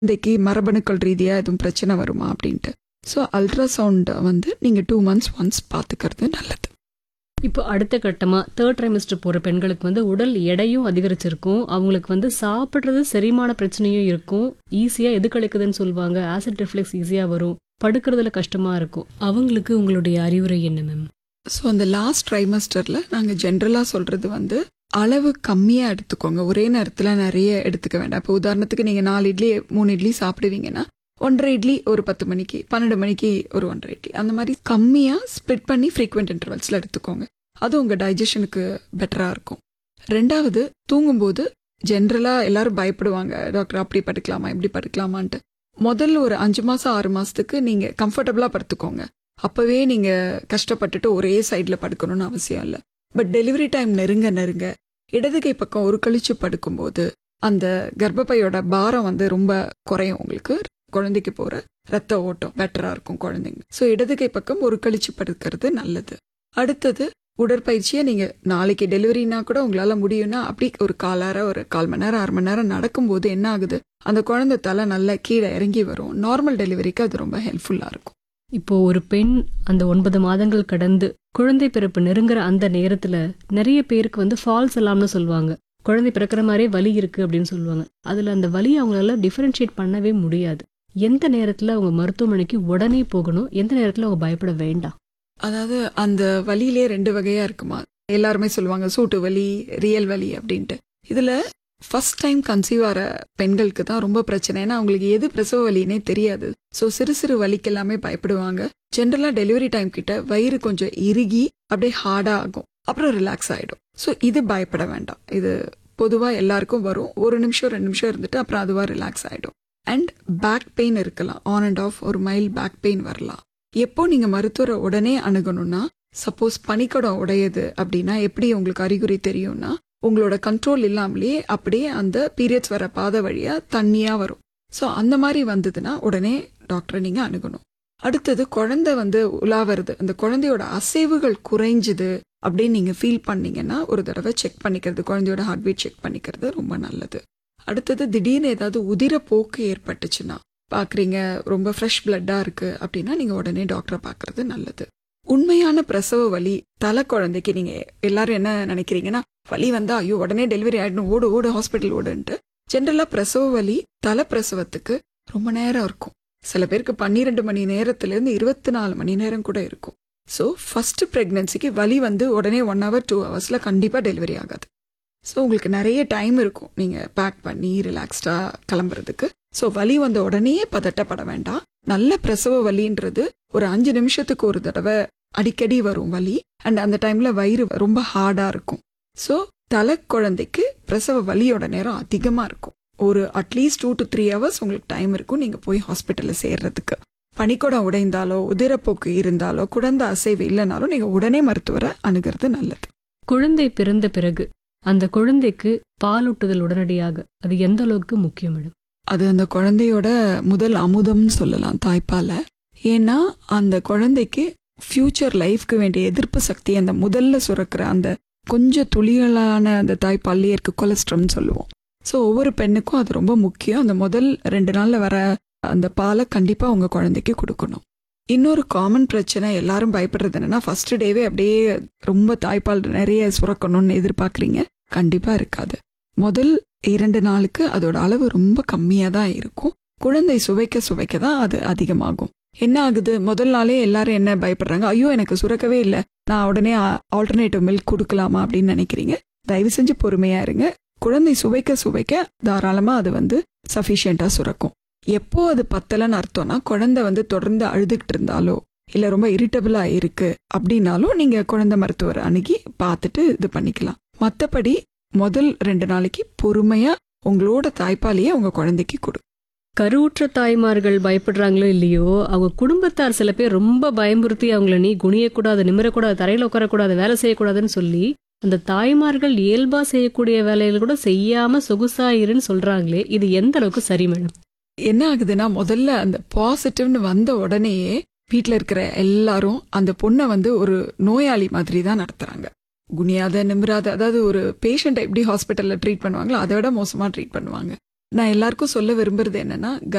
குழந்தைக்கு மரபணுக்கள் ரீதியா எதுவும் பிரச்சனை வருமா அப்படின்ட்டு ஸோ அல்ட்ராசவுண்ட் வந்து நீங்க டூ மந்த்ஸ் ஒன்ஸ் பார்த்துக்கிறது நல்லது இப்போ அடுத்த கட்டமா தேர்ட் ட்ரைமஸ்டர் போற பெண்களுக்கு வந்து உடல் எடையும் அதிகரிச்சிருக்கும் அவங்களுக்கு வந்து சாப்பிடுறது செரிமான பிரச்சனையும் இருக்கும் ஈஸியா எது கழிக்குதுன்னு சொல்லுவாங்க ஆசிட் ரிஃப்ளெக்ஸ் ஈஸியா வரும் படுக்கிறதுல கஷ்டமா இருக்கும் அவங்களுக்கு உங்களுடைய அறிவுரை என்ன மேம் ஸோ அந்த லாஸ்ட் ட்ரைமஸ்டரில் நாங்கள் ஜென்ரலாக சொல்கிறது வந்து அளவு கம்மியாக எடுத்துக்கோங்க ஒரே நேரத்தில் நிறைய எடுத்துக்க வேண்டாம் இப்போ உதாரணத்துக்கு நீங்கள் நாலு இட்லி மூணு இட்லி சாப்பிடுவீங்கன்னா ஒன்றரை இட்லி ஒரு பத்து மணிக்கு பன்னெண்டு மணிக்கு ஒரு ஒன்றரை இட்லி அந்த மாதிரி கம்மியாக ஸ்ப்ளிட் பண்ணி ஃப்ரீக்வெண்ட் இன்டர்வல்ஸில் எடுத்துக்கோங்க அது உங்கள் டைஜஷனுக்கு பெட்டராக இருக்கும் ரெண்டாவது தூங்கும்போது ஜென்ரலாக எல்லாரும் பயப்படுவாங்க டாக்டர் அப்படி படுக்கலாமா இப்படி படுக்கலாமான்ட்டு முதல்ல ஒரு அஞ்சு மாதம் ஆறு மாதத்துக்கு நீங்கள் கம்ஃபர்டபுளாக படுத்துக்கோங்க அப்போவே நீங்கள் கஷ்டப்பட்டுட்டு ஒரே சைடில் படுக்கணும்னு அவசியம் இல்லை பட் டெலிவரி டைம் நெருங்க நெருங்க இடது கை பக்கம் ஒரு கழிச்சு படுக்கும்போது அந்த கர்ப்பப்பையோட பாரம் வந்து ரொம்ப குறையும் உங்களுக்கு குழந்தைக்கு போகிற ரத்த ஓட்டம் பெட்டராக இருக்கும் குழந்தைங்க ஸோ இடது கை பக்கம் ஒரு கழிச்சு படுக்கிறது நல்லது அடுத்தது உடற்பயிற்சியை நீங்கள் நாளைக்கு டெலிவரினா கூட உங்களால் முடியும்னா அப்படி ஒரு காலார ஒரு கால் மணி நேரம் அரை மணி நேரம் நடக்கும்போது என்ன ஆகுது அந்த குழந்தை தலை நல்லா கீழே இறங்கி வரும் நார்மல் டெலிவரிக்கு அது ரொம்ப ஹெல்ப்ஃபுல்லாக இருக்கும் இப்போ ஒரு பெண் அந்த ஒன்பது மாதங்கள் கடந்து குழந்தை பிறப்பு நெருங்குற அந்த நேரத்துல நிறைய பேருக்கு வந்து ஃபால்ஸ் அலாம்னு சொல்லுவாங்க குழந்தை பிறக்கிற மாதிரியே வலி இருக்கு அப்படின்னு சொல்லுவாங்க அதுல அந்த வலி அவங்களால டிஃபரன்ஷியேட் பண்ணவே முடியாது எந்த நேரத்துல அவங்க மருத்துவமனைக்கு உடனே போகணும் எந்த நேரத்துல அவங்க பயப்பட வேண்டாம் அதாவது அந்த வலியிலே ரெண்டு வகையா இருக்குமா எல்லாருமே சொல்லுவாங்க சூட்டு வலி ரியல் வலி அப்படின்ட்டு இதுல ஃபர்ஸ்ட் டைம் கன்சீவ் ஆகிற பெண்களுக்கு தான் ரொம்ப பிரச்சனை ஏன்னா அவங்களுக்கு எது பிரசவ வலினே தெரியாது ஸோ சிறு சிறு வலிக்கு எல்லாமே பயப்படுவாங்க ஜென்ரலாக டெலிவரி டைம் கிட்ட வயிறு கொஞ்சம் இறுகி அப்படியே ஹார்டாக ஆகும் அப்புறம் ரிலாக்ஸ் ஆகிடும் ஸோ இது பயப்பட வேண்டாம் இது பொதுவாக எல்லாருக்கும் வரும் ஒரு நிமிஷம் ரெண்டு நிமிஷம் இருந்துட்டு அப்புறம் அதுவாக ரிலாக்ஸ் ஆகிடும் அண்ட் பேக் பெயின் இருக்கலாம் ஆன் அண்ட் ஆஃப் ஒரு மைல் பேக் பெயின் வரலாம் எப்போ நீங்க மருத்துவரை உடனே அணுகணும்னா சப்போஸ் பனிக்கடம் உடையுது அப்படின்னா எப்படி உங்களுக்கு அறிகுறி தெரியும்னா உங்களோட கண்ட்ரோல் இல்லாமலேயே அப்படியே அந்த பீரியட்ஸ் வர பாதை வழியா தண்ணியா வரும் ஸோ அந்த மாதிரி வந்ததுன்னா உடனே டாக்டரை நீங்க அணுகணும் அடுத்தது குழந்தை வந்து உலா வருது அந்த குழந்தையோட அசைவுகள் குறைஞ்சுது அப்படின்னு நீங்க ஃபீல் பண்ணீங்கன்னா ஒரு தடவை செக் பண்ணிக்கிறது குழந்தையோட ஹார்ட் பீட் செக் பண்ணிக்கிறது ரொம்ப நல்லது அடுத்தது திடீர்னு ஏதாவது உதிர போக்கு ஏற்பட்டுச்சுன்னா பார்க்குறீங்க ரொம்ப ஃப்ரெஷ் பிளட்டாக இருக்குது அப்படின்னா நீங்கள் உடனே டாக்டரை பார்க்குறது நல்லது உண்மையான பிரசவ வலி தலை குழந்தைக்கு நீங்கள் எல்லாரும் என்ன நினைக்கிறீங்கன்னா வலி வந்தா ஐயோ உடனே டெலிவரி ஆகிடணும் ஓடு ஓடு ஹாஸ்பிட்டல் ஓடுன்ட்டு ஜென்ரலாக பிரசவ வலி தலை பிரசவத்துக்கு ரொம்ப நேரம் இருக்கும் சில பேருக்கு பன்னிரெண்டு மணி நேரத்துலேருந்து இருபத்தி நாலு மணி நேரம் கூட இருக்கும் ஸோ ஃபர்ஸ்ட் ப்ரெக்னென்சிக்கு வலி வந்து உடனே ஒன் ஹவர் டூ ஹவர்ஸில் கண்டிப்பாக டெலிவரி ஆகாது ஸோ உங்களுக்கு நிறைய டைம் இருக்கும் நீங்கள் பேக் பண்ணி ரிலாக்ஸ்டாக கிளம்புறதுக்கு ஸோ வலி வந்த உடனே பதட்டப்பட வேண்டாம் நல்ல பிரசவ வலின்றது ஒரு அஞ்சு நிமிஷத்துக்கு ஒரு தடவை அடிக்கடி வரும் வலி அண்ட் அந்த டைம்ல வயிறு ரொம்ப ஹார்டா இருக்கும் ஸோ தலை குழந்தைக்கு பிரசவ வலியோட நேரம் அதிகமா இருக்கும் ஒரு at least two to three hours உங்களுக்கு டைம் இருக்கும் நீங்க போய் ஹாஸ்பிட்டல்ல சேர்றதுக்கு பனிக்கூடம் உடைந்தாலோ உதிரப்போக்கு இருந்தாலோ குழந்தை அசைவு இல்லைனாலும் நீங்க உடனே மருத்துவரை அணுகிறது நல்லது குழந்தை பிறந்த பிறகு அந்த குழந்தைக்கு பாலூட்டுதல் உடனடியாக அது எந்த அளவுக்கு முக்கியம் மேடம் அது அந்த குழந்தையோட முதல் அமுதம்னு சொல்லலாம் தாய்ப்பால ஏன்னா அந்த குழந்தைக்கு ஃபியூச்சர் லைஃப்க்கு வேண்டிய எதிர்ப்பு சக்தி அந்த முதல்ல சுரக்கிற அந்த கொஞ்சம் துளிகளான அந்த தாய்ப்பால்லே இருக்கு கொலஸ்ட்ரம்னு சொல்லுவோம் ஸோ ஒவ்வொரு பெண்ணுக்கும் அது ரொம்ப முக்கியம் அந்த முதல் ரெண்டு நாள்ல வர அந்த பாலை கண்டிப்பா உங்க குழந்தைக்கு கொடுக்கணும் இன்னொரு காமன் பிரச்சனை எல்லாரும் பயப்படுறது என்னன்னா ஃபர்ஸ்ட் டேவே அப்படியே ரொம்ப தாய்ப்பால் நிறைய சுரக்கணும்னு எதிர்பார்க்குறீங்க கண்டிப்பா இருக்காது முதல் இரண்டு நாளுக்கு அதோட அளவு ரொம்ப கம்மியா தான் இருக்கும் குழந்தை சுவைக்க சுவைக்க தான் அது அதிகமாகும் என்ன ஆகுது முதல் நாளே எல்லாரும் என்ன பயப்படுறாங்க ஐயோ எனக்கு சுரக்கவே இல்லை நான் உடனே ஆல்டர்னேட்டிவ் மில்க் கொடுக்கலாமா அப்படின்னு நினைக்கிறீங்க தயவு செஞ்சு பொறுமையா இருங்க குழந்தை சுவைக்க சுவைக்க தாராளமா அது வந்து சஃபிஷியண்டா சுரக்கும் எப்போ அது பத்தலைன்னு அர்த்தம்னா குழந்தை வந்து தொடர்ந்து அழுதுகிட்டு இருந்தாலோ இல்ல ரொம்ப இரிட்டபிளா இருக்கு அப்படின்னாலும் நீங்க குழந்தை மருத்துவரை அணுகி பார்த்துட்டு இது பண்ணிக்கலாம் மற்றபடி முதல் ரெண்டு நாளைக்கு பொறுமையா உங்களோட தாய்ப்பாலையே உங்க குழந்தைக்கு கொடு கருவுற்ற தாய்மார்கள் பயப்படுறாங்களோ இல்லையோ அவங்க குடும்பத்தார் சில பேர் ரொம்ப பயமுறுத்தி அவங்கள நீ குனியக்கூடாது நிமிரக்கூடாது தரையில உட்காரக்கூடாது வேலை செய்யக்கூடாதுன்னு சொல்லி அந்த தாய்மார்கள் இயல்பா செய்யக்கூடிய வேலைகள் கூட செய்யாம சொகுசாயிருன்னு சொல்றாங்களே இது எந்த அளவுக்கு சரி மேடம் என்ன ஆகுதுன்னா முதல்ல அந்த பாசிட்டிவ்னு வந்த உடனேயே வீட்டில் இருக்கிற எல்லாரும் அந்த பொண்ணை வந்து ஒரு நோயாளி மாதிரி தான் நடத்துறாங்க குனியாத நிமிராத அதாவது ஒரு பேஷண்ட்டை எப்படி ஹாஸ்பிட்டல்ல ட்ரீட் பண்ணுவாங்களோ அதை விட மோசமா ட்ரீட் பண்ணுவாங்க நான் எல்லாருக்கும் சொல்ல விரும்புறது என்னன்னா